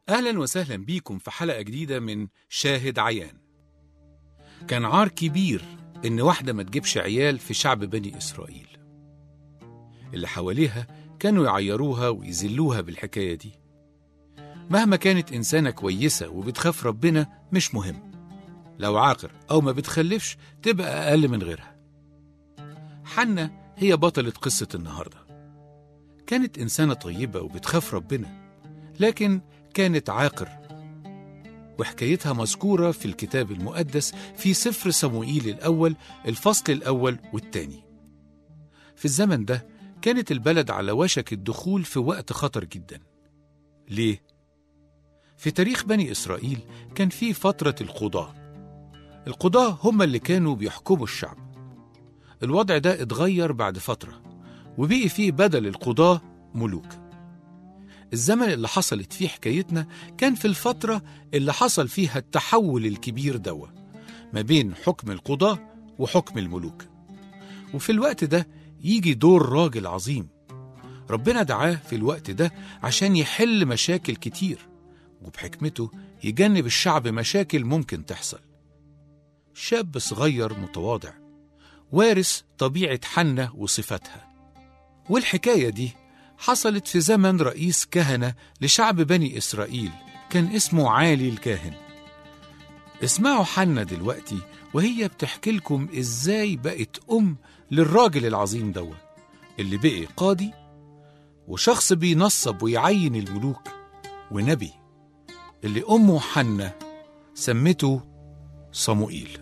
أهلا وسهلا بيكم في حلقة جديدة من شاهد عيان كان عار كبير إن واحدة ما تجيبش عيال في شعب بني إسرائيل اللي حواليها كانوا يعيروها ويذلوها بالحكاية دي مهما كانت إنسانة كويسة وبتخاف ربنا مش مهم لو عاقر أو ما بتخلفش تبقى أقل من غيرها حنة هي بطلة قصة النهاردة كانت إنسانة طيبة وبتخاف ربنا لكن كانت عاقر وحكايتها مذكورة في الكتاب المقدس في سفر صموئيل الأول الفصل الأول والثاني في الزمن ده كانت البلد على وشك الدخول في وقت خطر جدا ليه؟ في تاريخ بني إسرائيل كان في فترة القضاة القضاة هم اللي كانوا بيحكموا الشعب الوضع ده اتغير بعد فترة وبقي فيه بدل القضاة ملوك الزمن اللي حصلت فيه حكايتنا كان في الفترة اللي حصل فيها التحول الكبير دوا ما بين حكم القضاة وحكم الملوك وفي الوقت ده يجي دور راجل عظيم ربنا دعاه في الوقت ده عشان يحل مشاكل كتير وبحكمته يجنب الشعب مشاكل ممكن تحصل شاب صغير متواضع وارث طبيعة حنة وصفاتها والحكاية دي حصلت في زمن رئيس كهنة لشعب بني إسرائيل كان اسمه عالي الكاهن اسمعوا حنة دلوقتي وهي بتحكي لكم إزاي بقت أم للراجل العظيم دوا اللي بقي قاضي وشخص بينصب ويعين الملوك ونبي اللي أمه حنة سمته صموئيل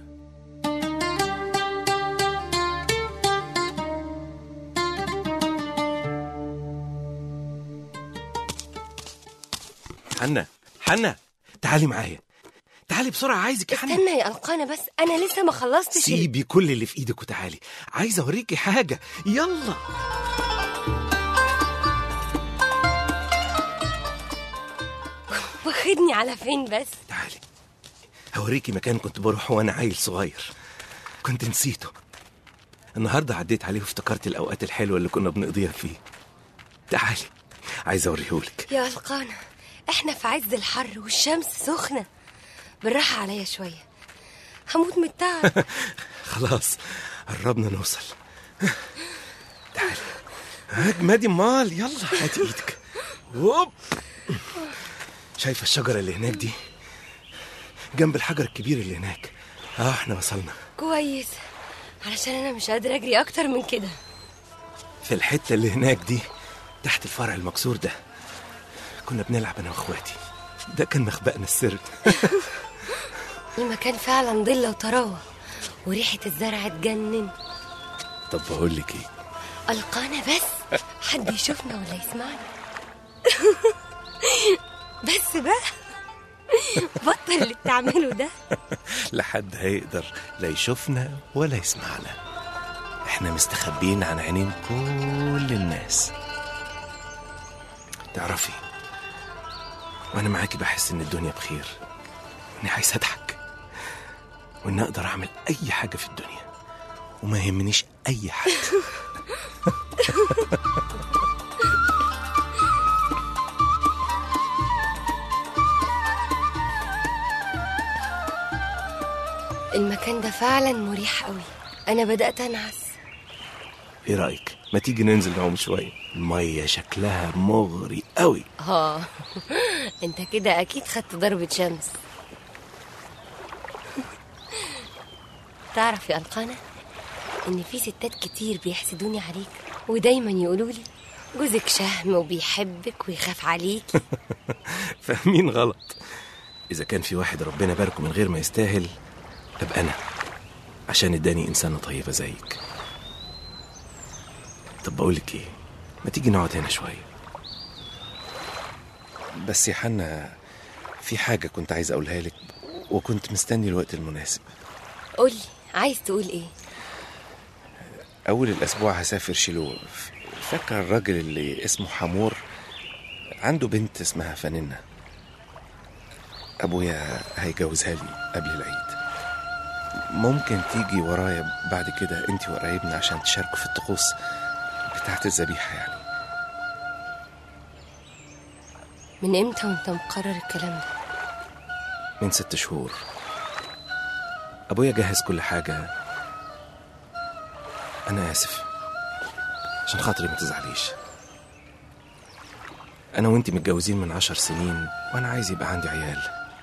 حنا حنا تعالي معايا تعالي بسرعة عايزك يا حنا استنى يا ألقانة بس أنا لسه ما خلصتش ال- سيبي كل اللي في ايدك وتعالي عايز اوريكي حاجة يلا واخدني على فين بس تعالي هوريكي مكان كنت بروح وانا عيل صغير كنت نسيته النهاردة عديت عليه وافتكرت الأوقات الحلوة اللي كنا بنقضيها فيه تعالي عايز أوريهولك يا ألقانة إحنا في عز الحر والشمس سخنة بالراحة عليا شوية هموت من التعب خلاص قربنا نوصل تعالي اجمدي مال يلا هاتي ايدك هوب شايفه الشجره اللي هناك دي جنب الحجر الكبير اللي هناك اه احنا وصلنا كويس علشان أنا مش قادرة أجري أكتر من كده في الحته اللي هناك دي تحت الفرع المكسور ده كنا بنلعب انا واخواتي ده كان مخبأنا السر المكان فعلا ضلة وطراوة وريحة الزرع تجنن طب بقول لك ايه ألقانا بس حد يشوفنا ولا يسمعنا بس بقى بطل اللي بتعمله ده لا حد هيقدر لا يشوفنا ولا يسمعنا احنا مستخبيين عن عينين كل الناس تعرفي وانا معاكي بحس ان الدنيا بخير اني عايز اضحك واني اقدر اعمل اي حاجه في الدنيا وما يهمنيش اي حد المكان ده فعلا مريح قوي أنا بدأت أنعس ايه رايك ما تيجي ننزل نعوم شويه الميه شكلها مغري قوي اه انت كده اكيد خدت ضربة شمس تعرف يا ألقانة ان في ستات كتير بيحسدوني عليك ودايما يقولوا لي جوزك شهم وبيحبك ويخاف عليكي فاهمين غلط إذا كان في واحد ربنا باركه من غير ما يستاهل أبقى أنا عشان اداني إنسانة طيبة زيك طب بقولك إيه ما تيجي نقعد هنا شوية بس يا حنا في حاجة كنت عايز أقولها لك وكنت مستني الوقت المناسب قولي عايز تقول ايه أول الأسبوع هسافر شيلو فاكرة الراجل اللي اسمه حمور عنده بنت اسمها فننة أبويا هيجوزها لي قبل العيد ممكن تيجي ورايا بعد كده انت وقرايبنا عشان تشاركوا في الطقوس بتاعت الذبيحة يعني من امتى وانت مقرر الكلام ده من ست شهور أبويا جهز كل حاجة أنا آسف عشان خاطري ما تزعليش أنا وإنتي متجوزين من عشر سنين وأنا عايز يبقى عندي عيال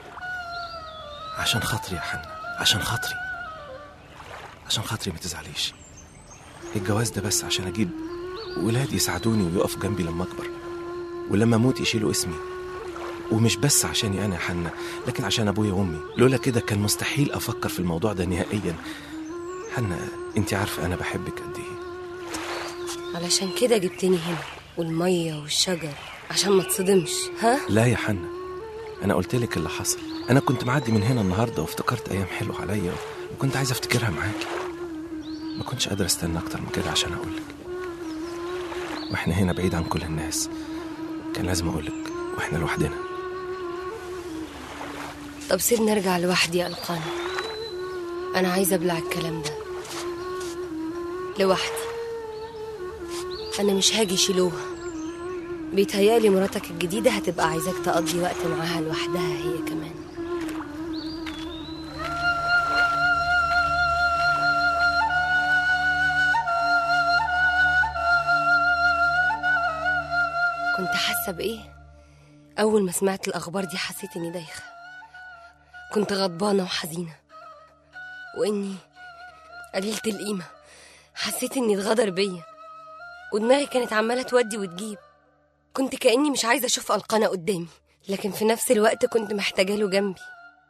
عشان خاطري يا حنا عشان خاطري عشان خاطري ما تزعليش الجواز ده بس عشان أجيب ولاد يساعدوني ويقفوا جنبي لما أكبر ولما أموت يشيلوا اسمي ومش بس عشاني انا يا حنا لكن عشان ابويا وامي لولا كده كان مستحيل افكر في الموضوع ده نهائيا حنا انت عارفه انا بحبك قد ايه علشان كده جبتني هنا والمية والشجر عشان ما تصدمش ها لا يا حنا انا قلت لك اللي حصل انا كنت معدي من هنا النهارده وافتكرت ايام حلوه عليا وكنت عايز افتكرها معاكي ما كنتش قادر استنى اكتر من كده عشان اقول لك واحنا هنا بعيد عن كل الناس كان لازم اقول لك واحنا لوحدنا طب سيبني ارجع لوحدي يا القانا انا عايزه ابلع الكلام ده لوحدي انا مش هاجي شيلوها بيتهيألي مراتك الجديدة هتبقى عايزاك تقضي وقت معاها لوحدها هي كمان كنت حاسة بإيه؟ أول ما سمعت الأخبار دي حسيت إني دايخة كنت غضبانة وحزينة وإني قليلة القيمة حسيت إني اتغدر بيا ودماغي كانت عمالة تودي وتجيب كنت كأني مش عايزة أشوف ألقانة قدامي لكن في نفس الوقت كنت محتاجة له جنبي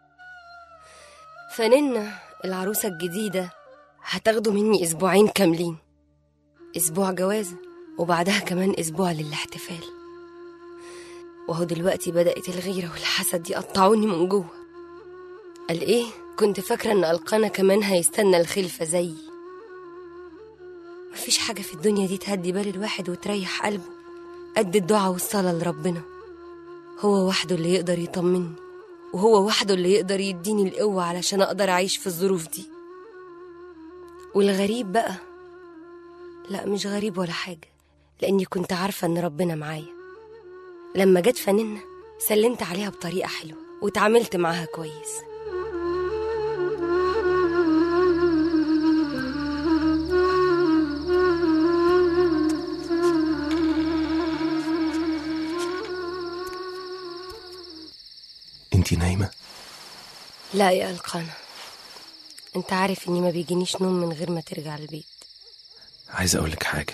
فننا العروسة الجديدة هتاخده مني أسبوعين كاملين أسبوع جوازة وبعدها كمان أسبوع للاحتفال وهو دلوقتي بدأت الغيرة والحسد يقطعوني من جوه قال إيه كنت فاكرة إن ألقانا كمان هيستنى الخلفة زيي مفيش حاجة في الدنيا دي تهدي بال الواحد وتريح قلبه قد الدعاء والصلاة لربنا هو وحده اللي يقدر يطمني وهو وحده اللي يقدر يديني القوة علشان أقدر أعيش في الظروف دي والغريب بقى لا مش غريب ولا حاجة لأني كنت عارفة إن ربنا معايا لما جت فننة سلمت عليها بطريقة حلوة وتعاملت معاها كويس انت نايمه لا يا ألقانا انت عارف اني ما بيجينيش نوم من غير ما ترجع البيت عايز اقول لك حاجه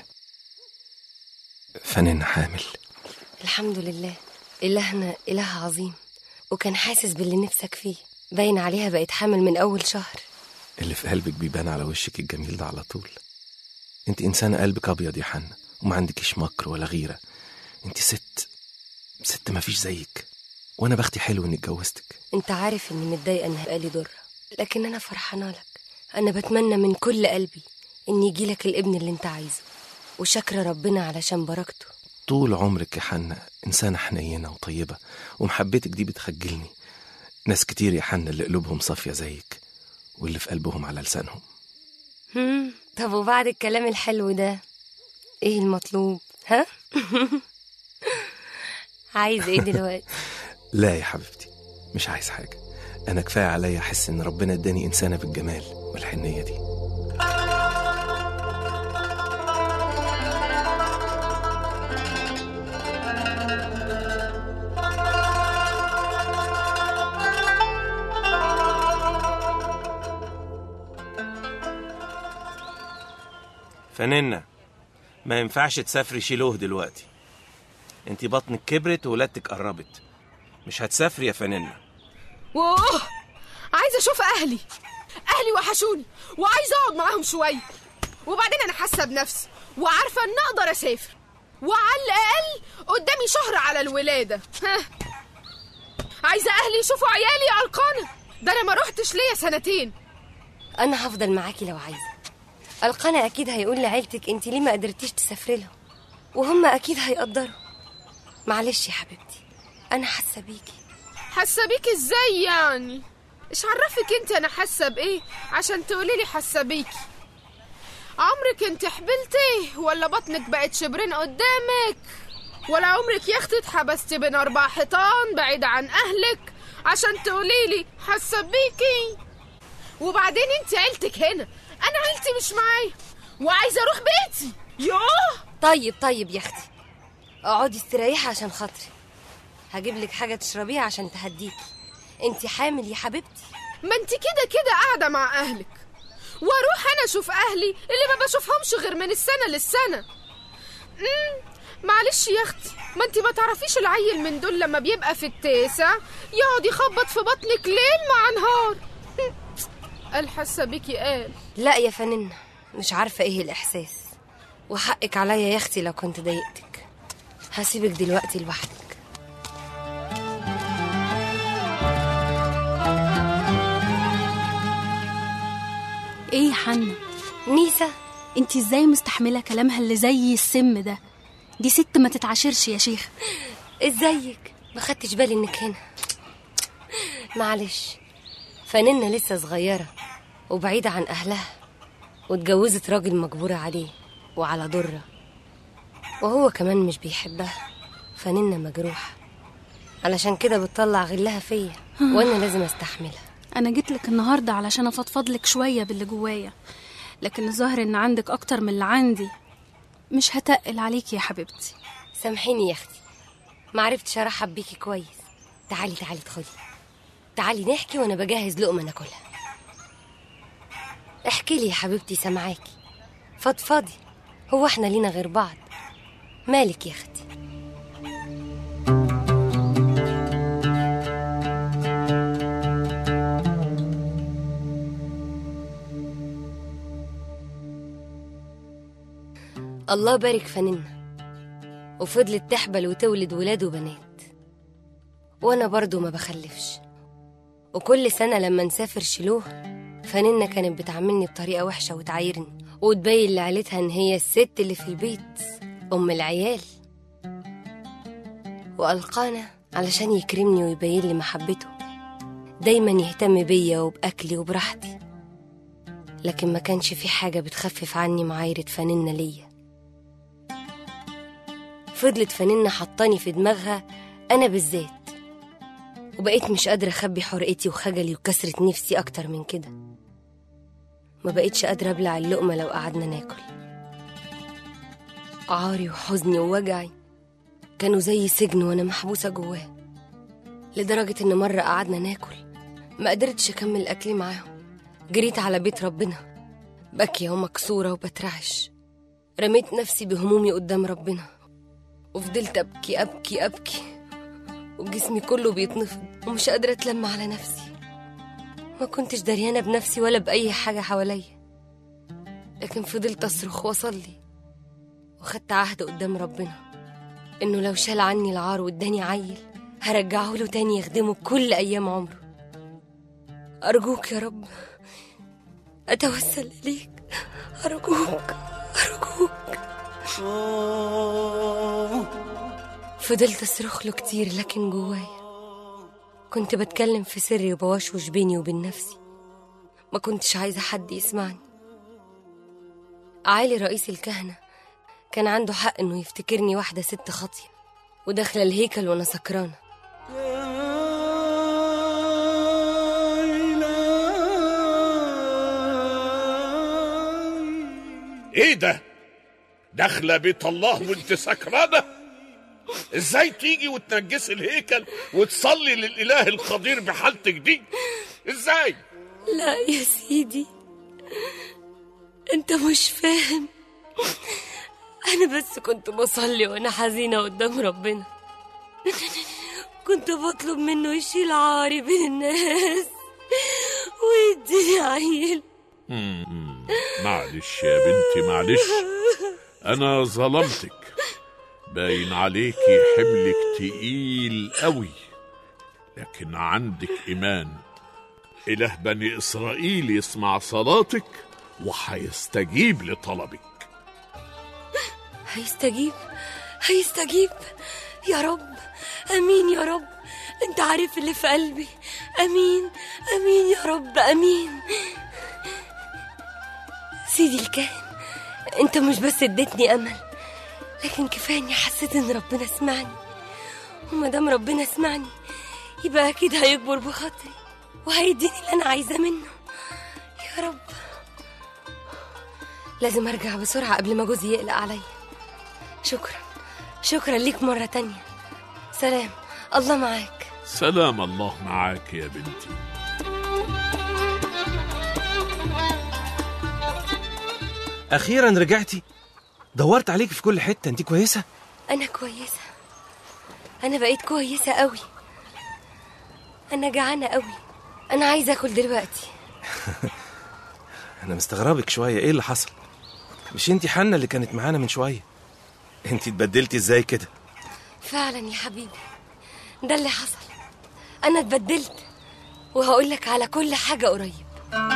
فنان حامل الحمد لله إلهنا إله عظيم وكان حاسس باللي نفسك فيه باين عليها بقت حامل من أول شهر اللي في قلبك بيبان على وشك الجميل ده على طول انت انسانه قلبك ابيض يا حنا وما عندكيش مكر ولا غيره انت ست ست ما فيش زيك وانا بختي حلو اني اتجوزتك انت عارف اني متضايقة ان هيبقى لي ضرة لكن انا فرحانة لك انا بتمنى من كل قلبي ان يجيلك الابن اللي انت عايزه وشاكرة ربنا علشان بركته طول عمرك يا حنا إنسانة حنينة وطيبة ومحبتك دي بتخجلني ناس كتير يا حنا اللي قلوبهم صافية زيك واللي في قلبهم على لسانهم هم طب وبعد الكلام الحلو ده ايه المطلوب ها عايز ايه دلوقتي لا يا حبيبتي مش عايز حاجة أنا كفاية عليا أحس إن ربنا اداني إنسانة بالجمال والحنية دي فننة ما ينفعش تسافري شيلوه دلوقتي انت بطنك كبرت وولادتك قربت مش هتسافري يا فننة واه عايزه اشوف اهلي اهلي وحشوني وعايزه اقعد معاهم شويه وبعدين انا حاسه بنفسي وعارفه ان اقدر اسافر وعلى الاقل قدامي شهر على الولاده ها. عايزه اهلي يشوفوا عيالي يا القانه ده انا ما روحتش ليا سنتين انا هفضل معاكي لو عايزه القنا اكيد هيقول لعيلتك انت ليه ما قدرتيش تسافري لهم وهم اكيد هيقدروا معلش يا حبيبتي انا حاسه بيكي حاسه بيك ازاي يعني ايش عرفك انت انا حاسه بايه عشان تقولي لي حاسه بيكي عمرك انت حبلتي ولا بطنك بقت شبرين قدامك ولا عمرك يا اختي اتحبستي بين اربع حيطان بعيدة عن اهلك عشان تقولي لي حاسه بيكي وبعدين انت عيلتك هنا انا عيلتي مش معايا وعايزه اروح بيتي يوه طيب طيب يا اختي اقعدي استريحي عشان خاطري هجيب لك حاجه تشربيها عشان تهديكي انت حامل يا حبيبتي ما انت كده كده قاعده مع اهلك واروح انا اشوف اهلي اللي ما بشوفهمش غير من السنه للسنه امم معلش يا اختي ما انت ما تعرفيش العيل من دول لما بيبقى في التاسع يقعد يخبط في بطنك ليل مع نهار قال حاسه بيكي قال لا يا فنانة مش عارفه ايه الاحساس وحقك عليا يا اختي لو كنت ضايقتك هسيبك دلوقتي لوحدك ايه يا حنا نيسا انت ازاي مستحمله كلامها اللي زي السم ده دي ست ما تتعاشرش يا شيخ ازيك ما خدتش بالي انك هنا معلش فنانة لسه صغيرة وبعيدة عن أهلها واتجوزت راجل مجبورة عليه وعلى ضرة وهو كمان مش بيحبها فنانة مجروحة علشان كده بتطلع غلها فيا وأنا لازم أستحملها انا جيت لك النهارده علشان افضفض لك شويه باللي جوايا لكن الظاهر ان عندك اكتر من اللي عندي مش هتقل عليكي يا حبيبتي سامحيني يا أختي معرفتش أرحب بيكي كويس تعالي تعالي ادخلي تعالي نحكي وأنا بجهز لقمة ناكلها احكي لي يا حبيبتي سامعاكي فضفضي هو احنا لينا غير بعض مالك يا اختي الله بارك فننا وفضلت تحبل وتولد ولاد وبنات وانا برضو ما بخلفش وكل سنة لما نسافر شيلوه فننا كانت بتعاملني بطريقة وحشة وتعايرني وتبين لعيلتها ان هي الست اللي في البيت ام العيال وألقانا علشان يكرمني ويبين لي محبته دايما يهتم بيا وبأكلي وبراحتي لكن ما كانش في حاجة بتخفف عني معايرة فننة ليا فضلت فننة حطاني في دماغها أنا بالذات وبقيت مش قادرة أخبي حرقتي وخجلي وكسرة نفسي أكتر من كده ما بقيتش قادرة أبلع اللقمة لو قعدنا ناكل عاري وحزني ووجعي كانوا زي سجن وأنا محبوسة جواه لدرجة إن مرة قعدنا ناكل ما قدرتش أكمل أكلي معاهم جريت على بيت ربنا باكية ومكسورة وبترعش رميت نفسي بهمومي قدام ربنا وفضلت أبكي أبكي أبكي وجسمي كله بيتنفض ومش قادرة أتلم على نفسي ما كنتش دريانة بنفسي ولا بأي حاجة حواليا لكن فضلت أصرخ وأصلي وخدت عهد قدام ربنا إنه لو شال عني العار واداني عيل هرجعه له تاني يخدمه كل أيام عمره أرجوك يا رب أتوسل إليك أرجوك أرجوك فضلت أصرخ له كتير لكن جوايا كنت بتكلم في سري وبوشوش بيني وبين نفسي ما كنتش عايزة حد يسمعني عالي رئيس الكهنة كان عنده حق إنه يفتكرني واحدة ست خاطية وداخلة الهيكل وأنا سكرانة ايه ده داخله بيت الله وانت سكرانه ازاي تيجي وتنجسي الهيكل وتصلي للاله القدير بحالتك دي ازاي لا يا سيدي انت مش فاهم انا بس كنت بصلي وانا حزينه قدام ربنا كنت بطلب منه يشيل عاري بين الناس ويديني عيل معلش يا بنتي معلش انا ظلمتك باين عليكي حملك تقيل قوي لكن عندك ايمان اله بني اسرائيل يسمع صلاتك وهيستجيب لطلبك هيستجيب هيستجيب يا رب امين يا رب انت عارف اللي في قلبي امين امين يا رب امين سيدي الكاهن انت مش بس اديتني امل لكن كفايه اني حسيت ان ربنا سمعني وما دام ربنا سمعني يبقى اكيد هيكبر بخاطري وهيديني اللي انا عايزاه منه يا رب لازم ارجع بسرعه قبل ما جوزي يقلق عليا شكرا شكرا ليك مره تانية سلام الله معاك سلام الله معاك يا بنتي اخيرا رجعتي دورت عليك في كل حته انت كويسه انا كويسه انا بقيت كويسه قوي انا جعانه قوي انا عايزه اكل دلوقتي انا مستغربك شويه ايه اللي حصل مش انت حنة اللي كانت معانا من شويه انت اتبدلتي ازاي كده فعلا يا حبيبي ده اللي حصل انا اتبدلت وهقول لك على كل حاجه قريب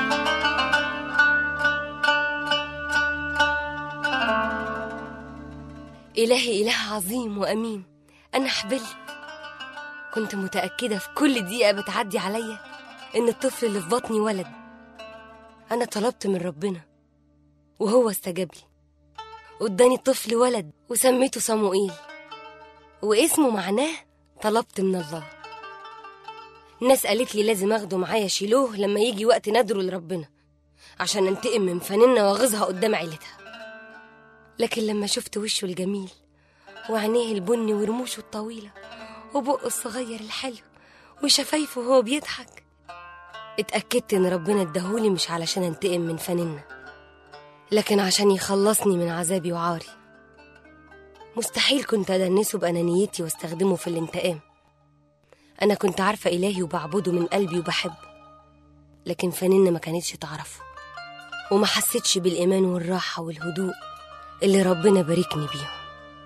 إلهي إله عظيم وأمين أنا حبلت كنت متأكدة في كل دقيقة بتعدي عليا إن الطفل اللي في بطني ولد أنا طلبت من ربنا وهو استجاب لي واداني الطفل ولد وسميته صموئيل واسمه معناه طلبت من الله الناس قالت لي لازم اخده معايا شيلوه لما يجي وقت ندره لربنا عشان انتقم من فنانة واغيظها قدام عيلتها لكن لما شفت وشه الجميل وعينيه البني ورموشه الطويلة وبقه الصغير الحلو وشفايفه وهو بيضحك اتأكدت إن ربنا اداهولي مش علشان انتقم من فنانة لكن عشان يخلصني من عذابي وعاري مستحيل كنت أدنسه بأنانيتي واستخدمه في الانتقام أنا كنت عارفة إلهي وبعبده من قلبي وبحبه لكن فنانة ما كانتش تعرفه وما حسيتش بالإيمان والراحة والهدوء اللي ربنا باركني بيهم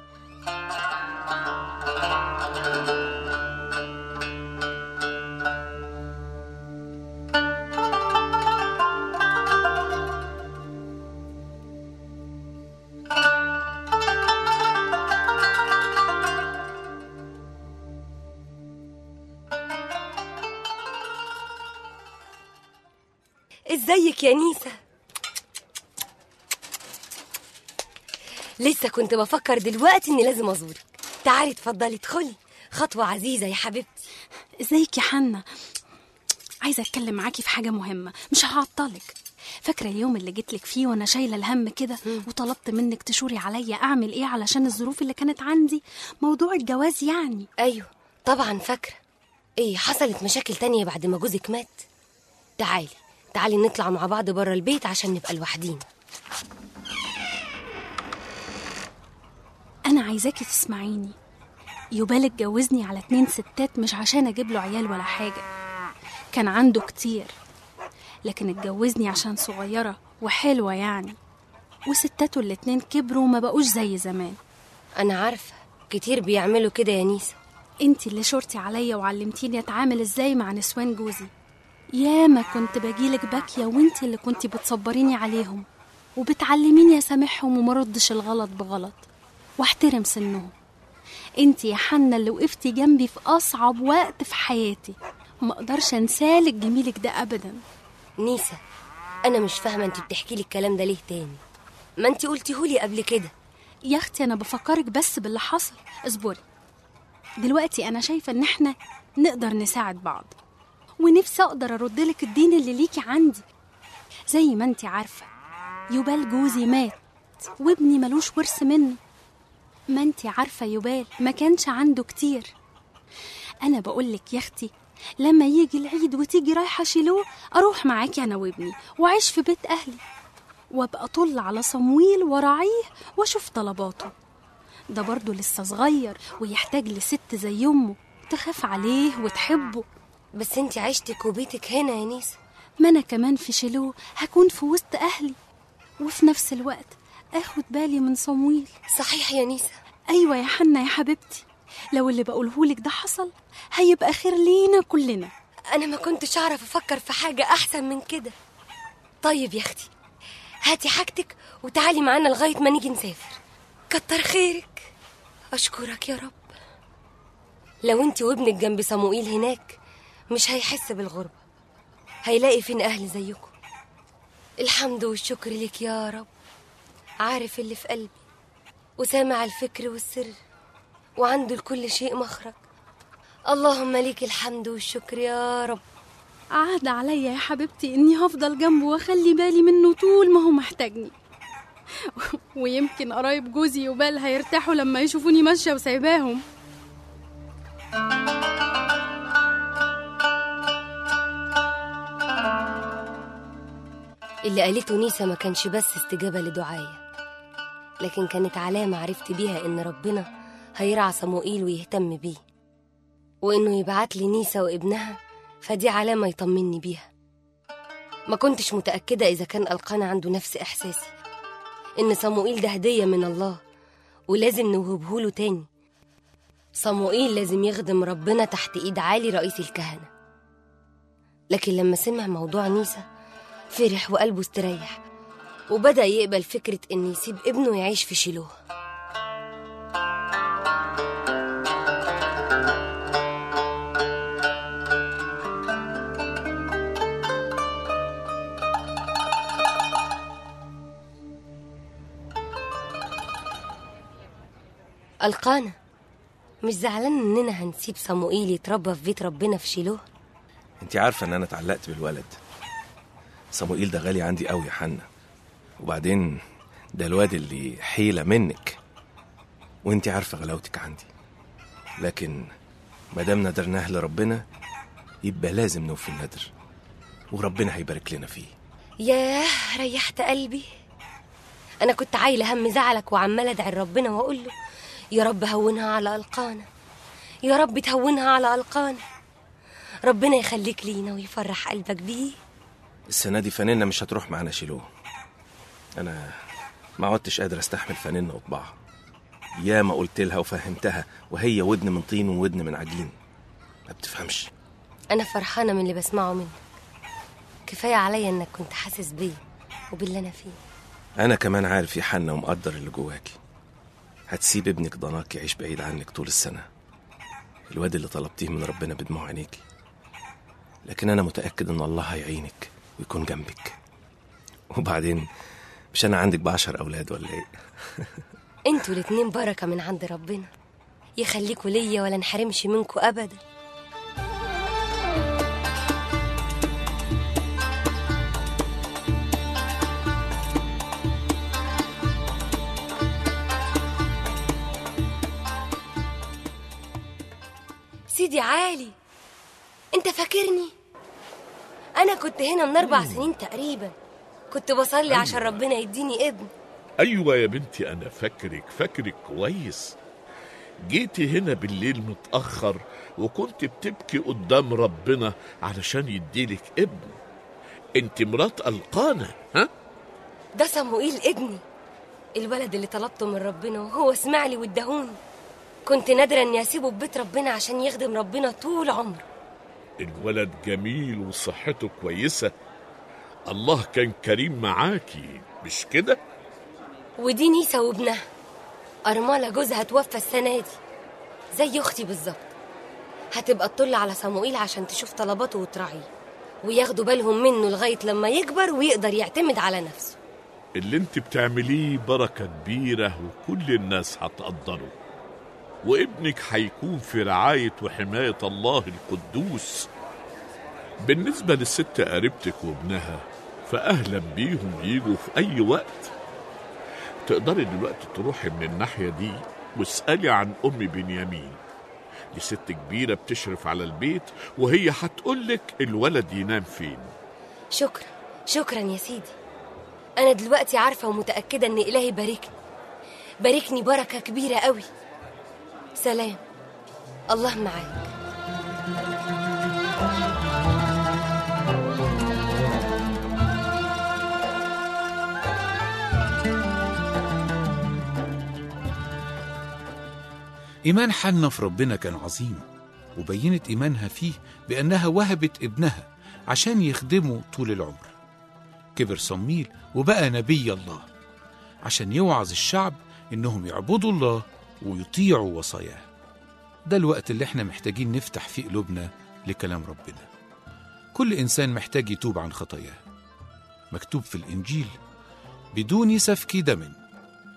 ازيك يا نيسة لسه كنت بفكر دلوقتي اني لازم ازورك تعالي اتفضلي ادخلي خطوة عزيزة يا حبيبتي ازيك يا حنة عايزة اتكلم معاكي في حاجة مهمة مش هعطلك فاكرة اليوم اللي جيتلك فيه وانا شايلة الهم كده وطلبت منك تشوري عليا اعمل ايه علشان الظروف اللي كانت عندي موضوع الجواز يعني ايوه طبعا فاكرة ايه حصلت مشاكل تانية بعد ما جوزك مات تعالي تعالي نطلع مع بعض بره البيت عشان نبقى لوحدينا انا عايزاكي تسمعيني يبال اتجوزني على اتنين ستات مش عشان اجيب له عيال ولا حاجة كان عنده كتير لكن اتجوزني عشان صغيرة وحلوة يعني وستاته الاتنين كبروا وما بقوش زي زمان انا عارفة كتير بيعملوا كده يا نيسة انتي اللي شرتي عليا وعلمتيني اتعامل ازاي مع نسوان جوزي ياما كنت باجيلك باكية وانتي اللي كنتي بتصبريني عليهم وبتعلميني اسامحهم وما ردش الغلط بغلط واحترم سنهم انتي يا حنة اللي وقفتي جنبي في اصعب وقت في حياتي ما اقدرش انسالك جميلك ده ابدا نيسة انا مش فاهمة انت بتحكي لي الكلام ده ليه تاني ما انت قلتيهولي قبل كده يا اختي انا بفكرك بس باللي حصل اصبري دلوقتي انا شايفه ان احنا نقدر نساعد بعض ونفسي اقدر ارد لك الدين اللي ليكي عندي زي ما انت عارفه يبال جوزي مات وابني ملوش ورث منه ما انت عارفه يبال ما كانش عنده كتير انا بقولك يا اختي لما يجي العيد وتيجي رايحه شيلوه اروح معاكي انا وابني واعيش في بيت اهلي وابقى اطل على صمويل وراعيه واشوف طلباته ده برضه لسه صغير ويحتاج لست زي امه تخاف عليه وتحبه بس انت عيشتك وبيتك هنا يا نيسة ما انا كمان في شيلوه هكون في وسط اهلي وفي نفس الوقت اخد بالي من صمويل صحيح يا نيسة ايوه يا حنة يا حبيبتي لو اللي بقولهولك ده حصل هيبقى خير لينا كلنا انا ما كنتش اعرف افكر في حاجة احسن من كده طيب يا اختي هاتي حاجتك وتعالي معانا لغاية ما نيجي نسافر كتر خيرك اشكرك يا رب لو انت وابنك جنب صموئيل هناك مش هيحس بالغربة هيلاقي فين اهل زيكم الحمد والشكر لك يا رب عارف اللي في قلبي وسامع الفكر والسر وعنده لكل شيء مخرج اللهم ليك الحمد والشكر يا رب عاد عليا يا حبيبتي اني هفضل جنبه واخلي بالي منه طول ما هو محتاجني ويمكن قرايب جوزي وبال هيرتاحوا لما يشوفوني ماشيه وسايباهم اللي قالته نيسا ما كانش بس استجابة لدعايا لكن كانت علامة عرفت بيها إن ربنا هيرعى صموئيل ويهتم بيه وإنه يبعت لي نيسا وابنها فدي علامة يطمني بيها ما كنتش متأكدة إذا كان ألقانا عنده نفس إحساسي إن صموئيل ده هدية من الله ولازم نوهبهوله تاني صموئيل لازم يخدم ربنا تحت إيد عالي رئيس الكهنة لكن لما سمع موضوع نيسا فرح وقلبه استريح وبدأ يقبل فكرة إن يسيب ابنه يعيش في شيلوه ألقانا مش زعلان إننا هنسيب صموئيل يتربى في بيت ربنا في شيلوه انت عارفه ان انا اتعلقت بالولد صموئيل ده غالي عندي قوي يا حنا وبعدين ده الواد اللي حيله منك وانت عارفه غلاوتك عندي لكن ما دام ندرناه لربنا يبقى لازم نوفي الندر وربنا هيبارك لنا فيه ياه ريحت قلبي أنا كنت عايلة هم زعلك وعمالة أدعي ربنا وأقول له يا رب هونها على ألقانا يا رب تهونها على ألقانا ربنا يخليك لينا ويفرح قلبك بيه السنه دي فانلة مش هتروح معانا شيلوه انا ما عدتش قادر استحمل فانلة وطباعها يا ما قلت لها وفهمتها وهي ودن من طين وودن من عجين ما بتفهمش أنا فرحانة من اللي بسمعه منك كفاية عليا إنك كنت حاسس بيا وباللي أنا فيه انا كمان عارف يا حنا ومقدر اللي جواكي هتسيب ابنك ضناك يعيش بعيد عنك طول السنه الواد اللي طلبتيه من ربنا بدموع عينيكي لكن انا متاكد ان الله هيعينك ويكون جنبك وبعدين مش انا عندك بعشر اولاد ولا ايه انتوا الاتنين بركة من عند ربنا يخليكوا ليا ولا نحرمش منكوا أبدا سيدي عالي انت فاكرني انا كنت هنا من اربع سنين تقريبا كنت بصلي عشان ربنا يديني ابن ايوه يا بنتي انا فاكرك فاكرك كويس جيتي هنا بالليل متاخر وكنت بتبكي قدام ربنا علشان يديلك ابن انت مرات القانا ها ده صموئيل ابني الولد اللي طلبته من ربنا وهو سمع لي واداهوني كنت نادرة اني اسيبه في بيت ربنا عشان يخدم ربنا طول عمره الولد جميل وصحته كويسه الله كان كريم معاكي مش كده ودي نيسا وابنها أرملة جوزها توفى السنة دي زي أختي بالظبط هتبقى تطل على صموئيل عشان تشوف طلباته وتراعيه وياخدوا بالهم منه لغاية لما يكبر ويقدر يعتمد على نفسه اللي انت بتعمليه بركة كبيرة وكل الناس هتقدره وابنك هيكون في رعاية وحماية الله القدوس بالنسبة للست قريبتك وابنها فأهلا بيهم يجوا في أي وقت تقدري دلوقتي تروحي من الناحية دي واسألي عن أم بنيامين دي ست كبيرة بتشرف على البيت وهي هتقولك الولد ينام فين شكرا شكرا يا سيدي أنا دلوقتي عارفة ومتأكدة إن إلهي باركني باركني بركة كبيرة قوي سلام الله معاك إيمان حنة في ربنا كان عظيم وبينت إيمانها فيه بأنها وهبت ابنها عشان يخدمه طول العمر كبر صميل وبقى نبي الله عشان يوعظ الشعب إنهم يعبدوا الله ويطيعوا وصاياه ده الوقت اللي احنا محتاجين نفتح فيه قلوبنا لكلام ربنا كل إنسان محتاج يتوب عن خطاياه مكتوب في الإنجيل بدون سفك دم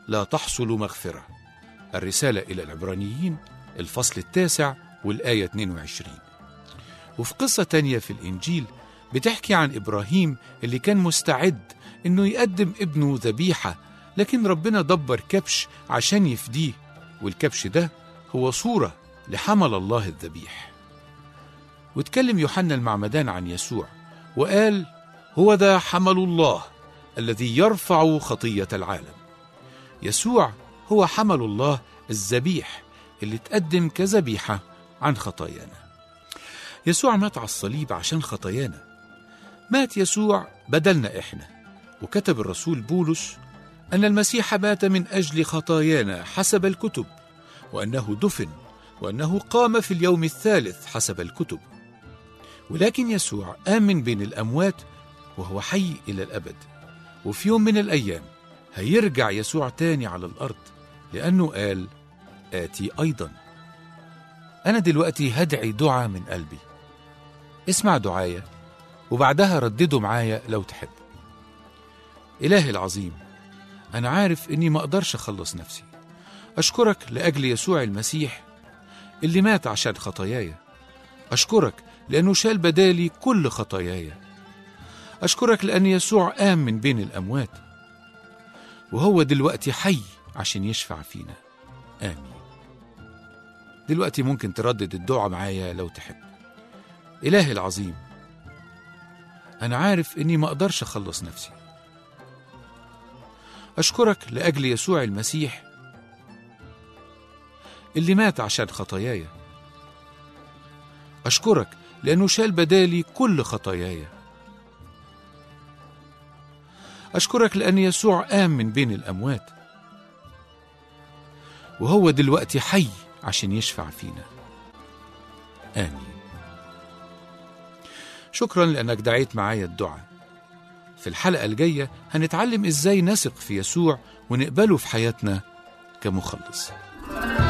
لا تحصل مغفرة الرسالة إلى العبرانيين الفصل التاسع والآية 22 وفي قصة تانية في الإنجيل بتحكي عن إبراهيم اللي كان مستعد إنه يقدم ابنه ذبيحة لكن ربنا دبر كبش عشان يفديه والكبش ده هو صورة لحمل الله الذبيح واتكلم يوحنا المعمدان عن يسوع وقال هو ذا حمل الله الذي يرفع خطية العالم يسوع هو حمل الله الذبيح اللي تقدم كذبيحة عن خطايانا يسوع مات على الصليب عشان خطايانا مات يسوع بدلنا إحنا وكتب الرسول بولس أن المسيح مات من أجل خطايانا حسب الكتب وأنه دفن وأنه قام في اليوم الثالث حسب الكتب ولكن يسوع قام من بين الأموات وهو حي إلى الأبد وفي يوم من الأيام هيرجع يسوع تاني على الأرض لأنه قال آتي أيضا أنا دلوقتي هدعي دعاء من قلبي اسمع دعايا وبعدها ردده معايا لو تحب إلهي العظيم أنا عارف إني ما أقدرش أخلص نفسي أشكرك لأجل يسوع المسيح اللي مات عشان خطاياي أشكرك لأنه شال بدالي كل خطاياي أشكرك لأن يسوع قام من بين الأموات وهو دلوقتي حي عشان يشفع فينا آمين دلوقتي ممكن تردد الدعاء معايا لو تحب إلهي العظيم أنا عارف إني ما أقدرش أخلص نفسي أشكرك لأجل يسوع المسيح اللي مات عشان خطاياي أشكرك لأنه شال بدالي كل خطاياي أشكرك لأن يسوع قام من بين الأموات وهو دلوقتي حي عشان يشفع فينا آمين شكرا لأنك دعيت معايا الدعاء في الحلقة الجاية هنتعلم إزاي نثق في يسوع ونقبله في حياتنا كمخلص